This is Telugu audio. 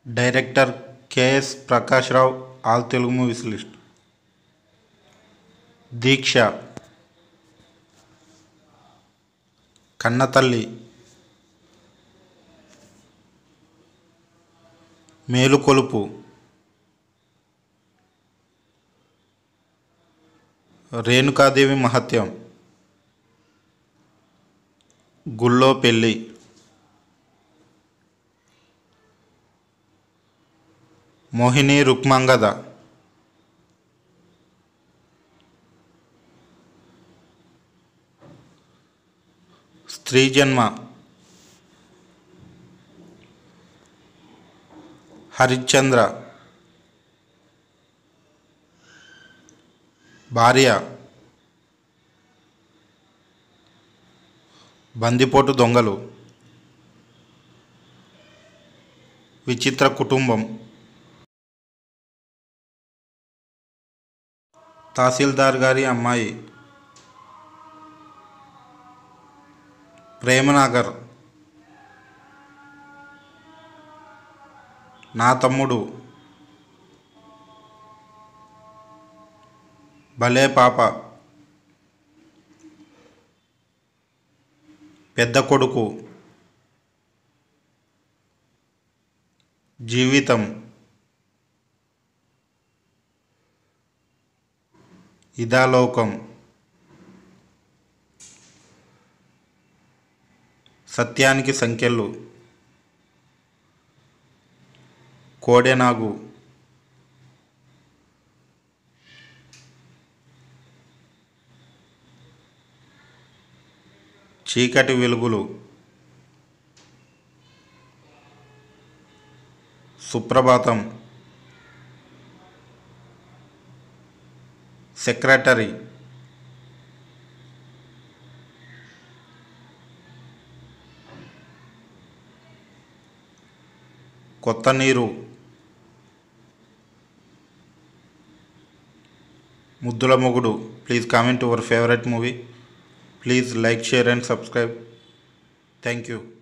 director KS Prakash Rao all Telugu movies list Deeksha Kannatalli Melukolupu Renuka Devi మహత్యం గుళ్ళో పెళ్ళి మోహిని రుక్మాంగద స్త్రీ జన్మ హరిశ్చంద్ర భార్య బందిపోటు దొంగలు విచిత్ర కుటుంబం తహసీల్దార్ గారి అమ్మాయి ప్రేమనగర్ నా తమ్ముడు భలే పాప పెద్ద కొడుకు జీవితం ఇదాలోకం సత్యానికి సంఖ్యలు కోడెనాగు చీకటి వెలుగులు సుప్రభాతం సెక్రటరీ కొత్త Neeru Muddula Mogudu please comment your favourite movie please like share and subscribe thank you